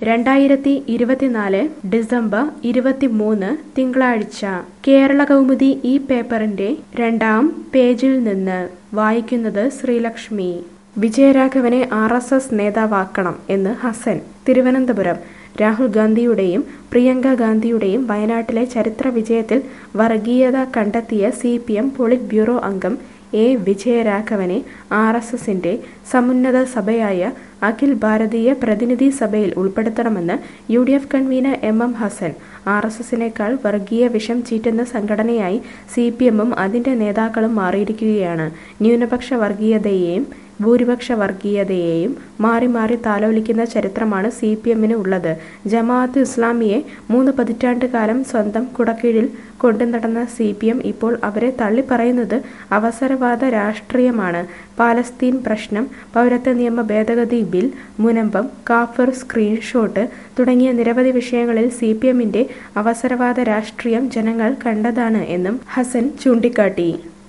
രണ്ടായിരത്തി ഇരുപത്തിനാല് ഡിസംബർ ഇരുപത്തിമൂന്ന് തിങ്കളാഴ്ച കേരള കൗമുദി ഈ പേപ്പറിന്റെ രണ്ടാം പേജിൽ നിന്ന് വായിക്കുന്നത് ശ്രീലക്ഷ്മി വിജയരാഘവനെ ആർ എസ് എസ് നേതാവാക്കണം എന്ന് ഹസൻ തിരുവനന്തപുരം രാഹുൽ ഗാന്ധിയുടെയും പ്രിയങ്ക ഗാന്ധിയുടെയും വയനാട്ടിലെ ചരിത്ര വിജയത്തിൽ വർഗീയത കണ്ടെത്തിയ C P M polit bureau അംഗം എ വിജയരാഘവനെ ആർ എസ് എസിന്റെ സമുന്നത സഭയായ അഖിൽ ഭാരതീയ പ്രതിനിധി സഭയിൽ ഉൾപ്പെടുത്തണമെന്ന് U D F convener M M Hasan R S എസിനേക്കാൾ വർഗീയ വിഷം ചീറ്റുന്ന സംഘടനയായി സി പി എമ്മും അതിന്റെ നേതാക്കളും മാറിയിരിക്കുകയാണ് ന്യൂനപക്ഷ വർഗീയതയെയും ഭൂരിപക്ഷ വർഗീയതയെയും മാറി മാറി താലോലിക്കുന്ന ചരിത്രമാണ് സി പി എമ്മിന് ഉള്ളത് ജമാഅത്ത് ഇസ്ലാമിയെ മൂന്ന് പതിറ്റാണ്ട് കാലം സ്വന്തം കുടക്കീഴിൽ കൊണ്ടു നടന്ന സി പി എം ഇപ്പോൾ അവരെ തള്ളിപ്പറയുന്നത് അവസരവാദ രാഷ്ട്രീയമാണ് പാലസ്തീൻ പ്രശ്നം പൗരത്വ നിയമ ഭേദഗതി ബിൽ മുനമ്പം കാഫർ സ്ക്രീൻഷോട്ട് തുടങ്ങിയ നിരവധി വിഷയങ്ങളിൽ സി പി എമ്മിന്റെ അവസരവാദ രാഷ്ട്രീയം ജനങ്ങൾ കണ്ടതാണ് എന്നും ഹസൻ ചൂണ്ടിക്കാട്ടി